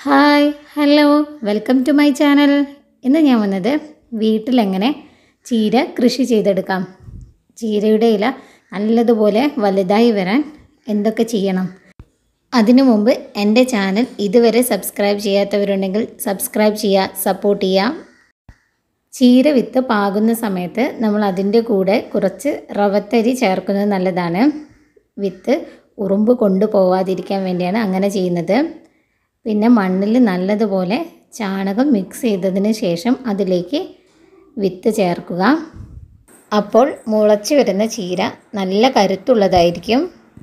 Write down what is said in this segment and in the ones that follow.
hi hello welcome to my channel ഇന്ന് ഞാൻ വന്നത് വീട്ടിലെങ്ങനെ ചീര കൃഷി ചെയ്തെടുക്കാം ചീരയുടെ ഇല നല്ലതുപോലെ വലുതായി വരാൻ എന്തൊക്കെ ചെയ്യണം അതിനു മുമ്പ് എൻ്റെ ചാനൽ ഇതുവരെ സബ്സ്ക്രൈബ് ചെയ്യാത്തവരുണ്ടെങ്കിൽ സബ്സ്ക്രൈബ് ചെയ്യുക സപ്പോർട്ട് ചെയ്യുക ചീര വിത്ത് പാകുന്ന സമയത്ത് നമ്മൾ അതിൻ്റെ കൂടെ കുറച്ച് റവത്തരി ചേർക്കുന്നത് നല്ലതാണ് വിത്ത് ഉറുമ്പ് കൊണ്ടുപോവാതിരിക്കാൻ വേണ്ടിയാണ് അങ്ങനെ ചെയ്യുന്നത് പിന്നെ മണ്ണിൽ നല്ലതുപോലെ ചാണകം മിക്സ് ചെയ്തതിന് ശേഷം അതിലേക്ക് വിത്ത് ചേർക്കുക അപ്പോൾ മുളച്ച് വരുന്ന ചീര നല്ല കരുത്തുള്ളതായിരിക്കും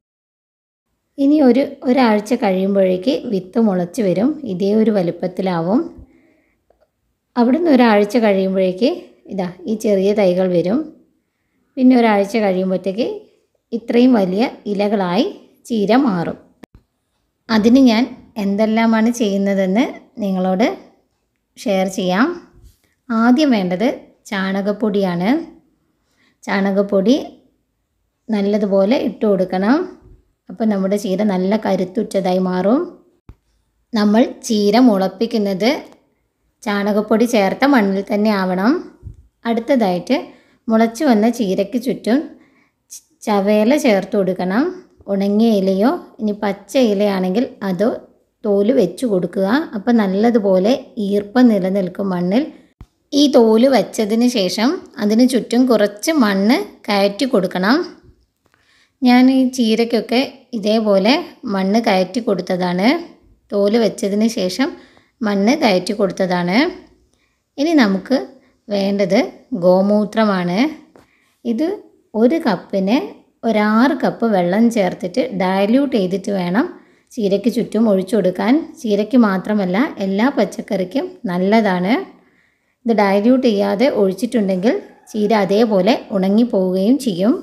ഇനി ഒരു ഒരാഴ്ച കഴിയുമ്പോഴേക്ക് വിത്ത് മുളച്ച് വരും ഇതേ ഒരു വലുപ്പത്തിലാവും അവിടുന്ന് ഒരാഴ്ച കഴിയുമ്പോഴേക്ക് ഇതാ ഈ ചെറിയ തൈകൾ വരും പിന്നെ ഒരാഴ്ച കഴിയുമ്പോഴത്തേക്ക് ഇത്രയും വലിയ ഇലകളായി ചീര മാറും അതിന് ഞാൻ എന്തെല്ലാമാണ് ചെയ്യുന്നതെന്ന് നിങ്ങളോട് ഷെയർ ചെയ്യാം ആദ്യം വേണ്ടത് ചാണകപ്പൊടിയാണ് ചാണകപ്പൊടി നല്ലതുപോലെ ഇട്ട് കൊടുക്കണം അപ്പോൾ നമ്മുടെ ചീര നല്ല കരുത്തുറ്റതായി മാറും നമ്മൾ ചീര മുളപ്പിക്കുന്നത് ചാണകപ്പൊടി ചേർത്ത മണ്ണിൽ തന്നെ ആവണം അടുത്തതായിട്ട് മുളച്ചു വന്ന ചീരയ്ക്ക് ചുറ്റും ച- ചവേല ചേർത്ത് കൊടുക്കണം ഉണങ്ങിയ ഇലയോ ഇനി പച്ച ഇലയാണെങ്കിൽ അതോ തോല് വെച്ച് കൊടുക്കുക അപ്പോൾ നല്ലതുപോലെ ഈർപ്പം നിലനിൽക്കും മണ്ണിൽ ഈ തോല് വച്ചതിന് ശേഷം അതിന് ചുറ്റും കുറച്ച് മണ്ണ് കയറ്റി കൊടുക്കണം ഞാൻ ഈ ചീരയ്ക്കൊക്കെ ഇതേപോലെ മണ്ണ് കയറ്റി കൊടുത്തതാണ് തോല് വെച്ചതിന് ശേഷം മണ്ണ് കയറ്റി കൊടുത്തതാണ് ഇനി നമുക്ക് വേണ്ടത് ഗോമൂത്രമാണ് ഇത് ഒരു കപ്പിന് ഒരാറ് കപ്പ് വെള്ളം ചേർത്തിട്ട് ഡയല്യൂട്ട് ചെയ്തിട്ട് വേണം ചീരയ്ക്ക് ചുറ്റും ഒഴിച്ചു കൊടുക്കാൻ ചീരയ്ക്ക് മാത്രമല്ല എല്ലാ പച്ചക്കറിക്കും നല്ലതാണ് ഇത് ഡയല്യൂട്ട് ചെയ്യാതെ ഒഴിച്ചിട്ടുണ്ടെങ്കിൽ ചീര അതേപോലെ ഉണങ്ങിപ്പോവുകയും ചെയ്യും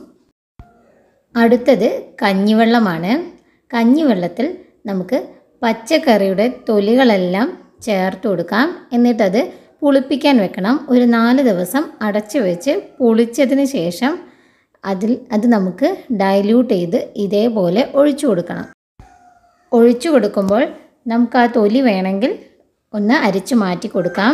അടുത്തത് കഞ്ഞിവെള്ളമാണ് കഞ്ഞിവെള്ളത്തിൽ നമുക്ക് പച്ചക്കറിയുടെ തൊലികളെല്ലാം ചേർത്ത് കൊടുക്കാം എന്നിട്ടത് പുളിപ്പിക്കാൻ വെക്കണം ഒരു നാല് ദിവസം അടച്ചു വെച്ച് പുളിച്ചതിന് ശേഷം അതിൽ അത് നമുക്ക് ഡൈല്യൂട്ട് ചെയ്ത് ഇതേപോലെ ഒഴിച്ചു കൊടുക്കണം ഒഴിച്ചു കൊടുക്കുമ്പോൾ നമുക്ക് ആ തൊലി വേണമെങ്കിൽ ഒന്ന് അരിച്ചു മാറ്റി കൊടുക്കാം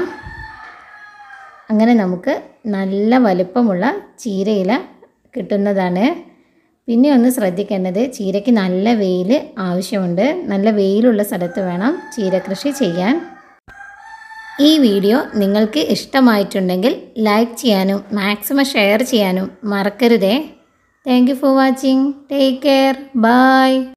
അങ്ങനെ നമുക്ക് നല്ല വലുപ്പമുള്ള ചീരയില കിട്ടുന്നതാണ് പിന്നെ ഒന്ന് ശ്രദ്ധിക്കേണ്ടത് ചീരയ്ക്ക് നല്ല വെയിൽ ആവശ്യമുണ്ട് നല്ല വെയിലുള്ള സ്ഥലത്ത് വേണം ചീര കൃഷി ചെയ്യാൻ ഈ വീഡിയോ നിങ്ങൾക്ക് ഇഷ്ടമായിട്ടുണ്ടെങ്കിൽ ലൈക്ക് ചെയ്യാനും മാക്സിമം ഷെയർ ചെയ്യാനും മറക്കരുതേ thank you for watching take care by